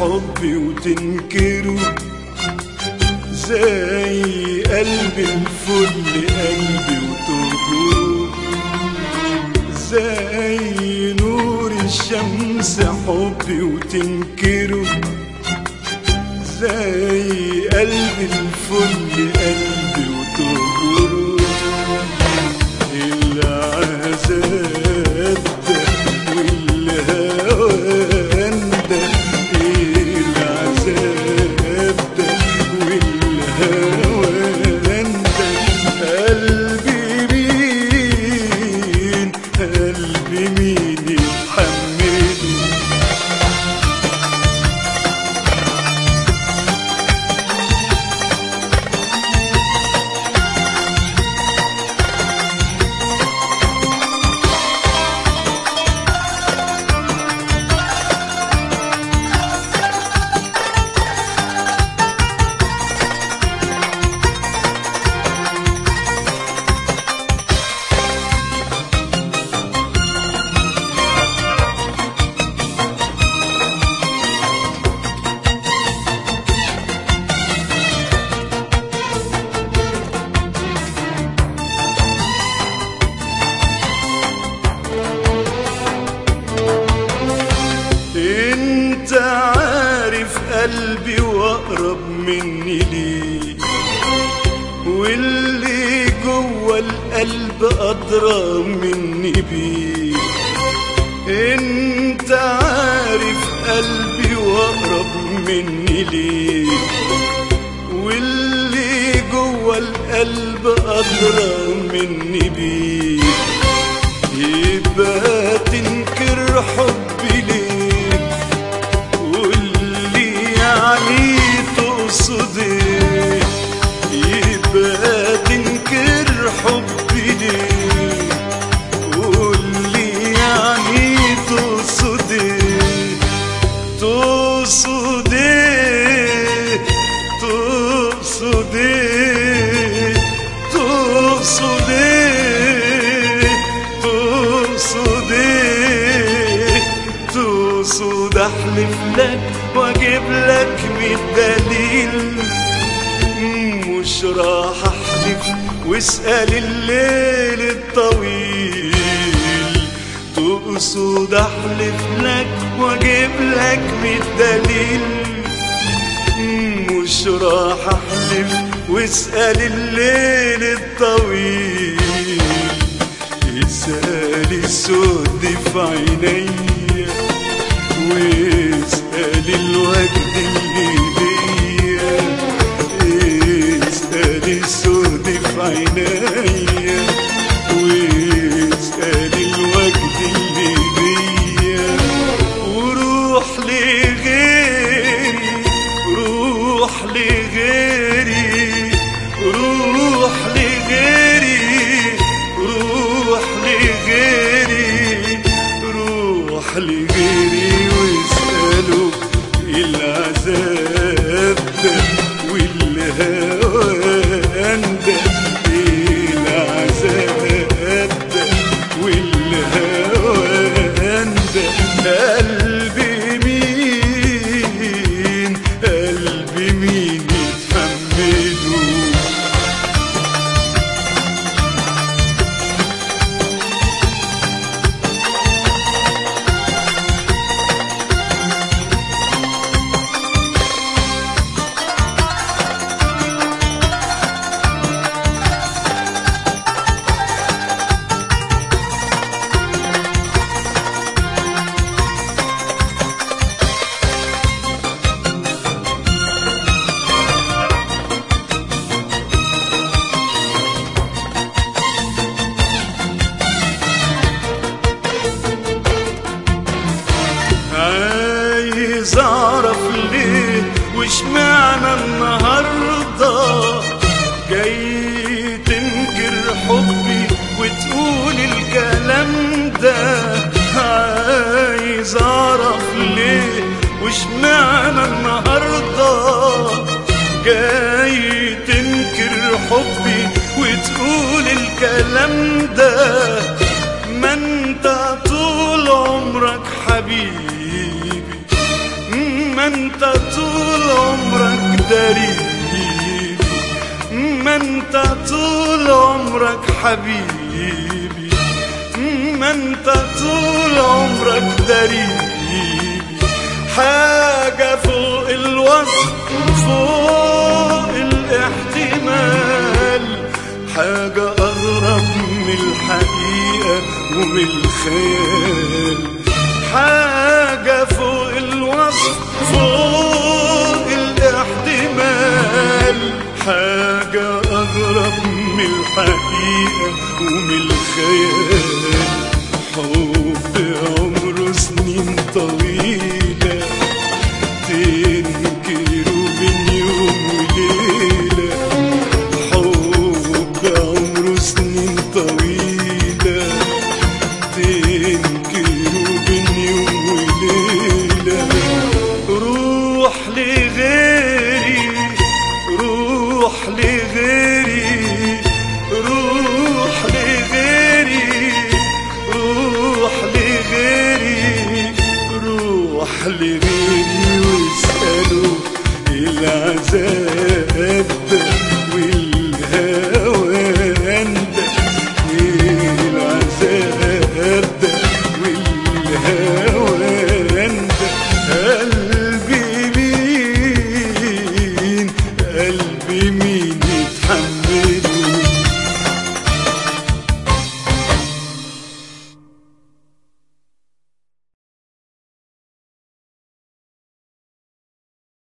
حبي وتنكره زي قلب الفل قلبي وتهجره زي نور الشمس حبي وتنكره زي قلب الفل قلبي وتهجره العذاب ده والهوان ده العذاب ده والهوان ده قلبي مين قلبي مين يتحمله انت عارف قلبي واقرب مني ليه واللي جوه القلب ادرى مني بيه انت عارف قلبي واقرب مني ليه واللي جوه القلب ادرى مني بيه يبقى تنكر حبي ليه واللي يعني تقصد ايه يبقى تنكر حبي ليه واللي يعني تقصد ايه تقصد ايه تقصد ايه تقصد ايه تقصد ايه تقصد احلف لك واجيب لك مية دليل مش راح احلف واسأل الليل الطويل تقصد احلف لك واجيب لك مية دليل مش راح احلف واسأل الليل الطويل اسأل السود في عينيا واسأل الوجد اللي بيا اسأل السود في عينيا واسأل الوجد اللي بيا وروح لغيري روح لغيري روح لغيري روح لغيري روح لغيري واسأله العذاب ده والهوان ده العذاب ده والهوان ده قلبي مين قلبي مين يتحمله عايز اعرف ليه وش معنى النهارده جاي تنكر حبي وتقول الكلام ده عايز اعرف ليه وش معنى النهارده جاي تنكر حبي وتقول الكلام ده ما انت طول عمرك حبيبي ما انت طول عمرك دريبي ما انت طول عمرك حبيبي ما انت طول عمرك دريبي حاجة فوق الوصف فوق الاحتمال حاجة أغرب من الحقيقة ومن الخيال حاجة فوق الوصف فوق الاحتمال حاجة أغرب من الحقيقة ومن الخيال حب عمره سنين طويلة تنكروا بين يوم وليلة حب عمره سنين طويلة تنكروا بين يوم وليلة روح لغيري روح لغيري روح لغيري روح لغيري روح لغيري واسأله العذاب ده